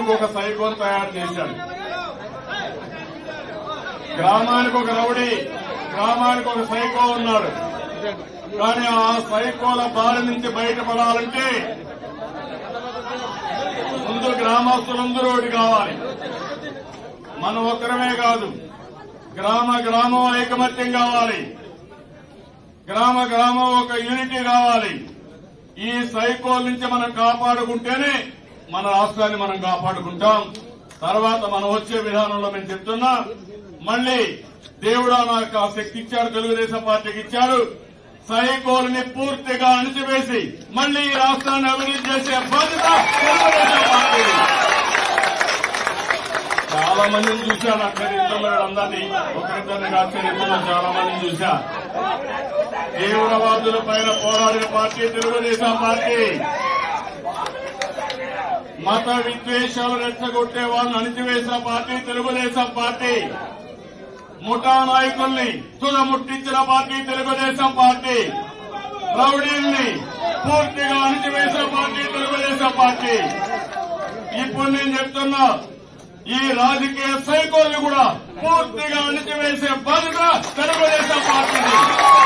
గ్రామానికి ఒక సైకోను తయారు చేశాడు గ్రామానికి ఒక రౌడీ గ్రామానికి ఒక సైకో ఉన్నాడు కానీ ఆ సైకోల బారి నుంచి బయటపడాలంటే ముందు గ్రామస్తులందరూ ఒకటి కావాలి మనం ఒక్కరమే కాదు గ్రామ గ్రామం ఐకమత్యం కావాలి గ్రామ గ్రామం ఒక యూనిటీ కావాలి ఈ సైకోల్ నుంచి మనం కాపాడుకుంటేనే మన రాష్ట్రాన్ని మనం కాపాడుకుంటాం తర్వాత మనం వచ్చే విధానంలో మేము చెప్తున్నా మళ్ళీ దేవుడా నాకు ఆ శక్తి ఇచ్చాడు తెలుగుదేశం పార్టీకి ఇచ్చాడు సైకోల్ని పూర్తిగా అణిచివేసి మళ్ళీ ఈ రాష్ట్రాన్ని అభివృద్ధి చేసే బాధ్యత తెలుగుదేశం పార్టీ చాలా మందిని చూశాను అక్కడ ఇద్దరు అందరినీ ఒకరిద్దరిని కాదు చరిత్రలో చాలా మందిని చూశా తీవ్రవాదుల పైన పోరాడిన పార్టీ తెలుగుదేశం పార్టీ మత విద్వేషాలు రెచ్చగొట్టే వాళ్ళని అణిచివేసిన పార్టీ తెలుగుదేశం పార్టీ ముఠా నాయకుల్ని తుదముట్టించిన పార్టీ తెలుగుదేశం పార్టీ రౌడీల్ని పూర్తిగా అణిచివేసిన పార్టీ తెలుగుదేశం పార్టీ ఇప్పుడు నేను చెప్తున్నా ఈ రాజకీయ సైకోల్ని కూడా పూర్తిగా అణిచివేసే బాధ్యత తెలుగుదేశం పార్టీని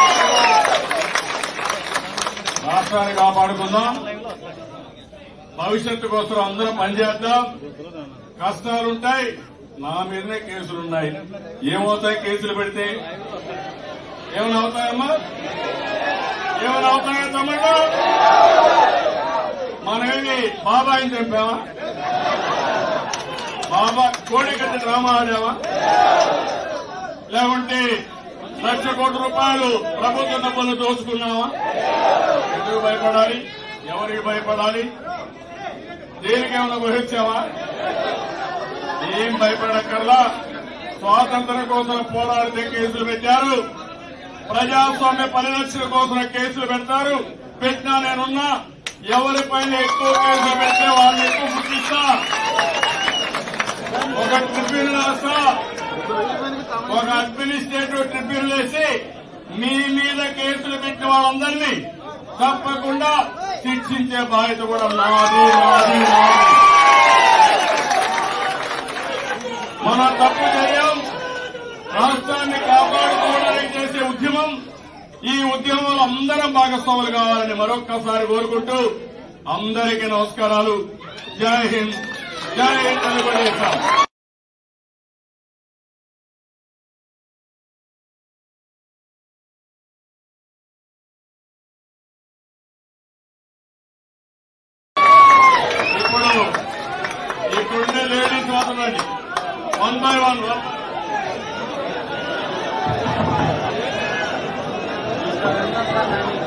రాష్ట్రాన్ని కాపాడుకుందాం భవిష్యత్తు కోసం అందరం పనిచేద్దాం కష్టాలుంటాయి నా మీదనే కేసులున్నాయి ఏమవుతాయి కేసులు పెడితే ఏమైనా అవుతాయమ్మా ఏమైనా అవుతాయా తమ్ముళ్ళు మనమేమి బాబాయిని చంపామా బాబా కోడికట్టి డ్రామా ఆడావా లేకుంటే లక్ష కోట్ల రూపాయలు ప్రభుత్వ డబ్బులు దోచుకున్నావా ఎందుకు భయపడాలి ఎవరికి భయపడాలి దేనికేమైనా వహించావా ఏం భయపడక్కర్లా స్వాతంత్రం కోసం పోరాడితే కేసులు పెట్టారు ప్రజాస్వామ్య పరిరక్షణ కోసం కేసులు పెడతారు పెట్టినా నేనున్నా ఎవరిపైన ఎక్కువ కేసులు పెడితే వాళ్ళని ఎక్కువ గుర్తిస్తా ఒక ట్రిబ్యునల్ వేస్తా ఒక అడ్మినిస్ట్రేటివ్ ట్రిబ్యునల్ వేసి మీ మీద కేసులు పెట్టిన వాళ్ళందరినీ తప్పకుండా శిక్షించే బాధ్యత కూడా నాది నాది నాది మన తప్పు చేయం రాష్ట్రాన్ని కాపాడుకోవడానికి చేసే ఉద్యమం ఈ ఉద్యమంలో అందరం భాగస్వాములు కావాలని మరొక్కసారి కోరుకుంటూ అందరికీ నమస్కారాలు జై హింద్ జై తెలుగుదేశం ఇప్పుడు ఇప్పుడుండే లేడీస్ మాత్రమే one by one Thank you.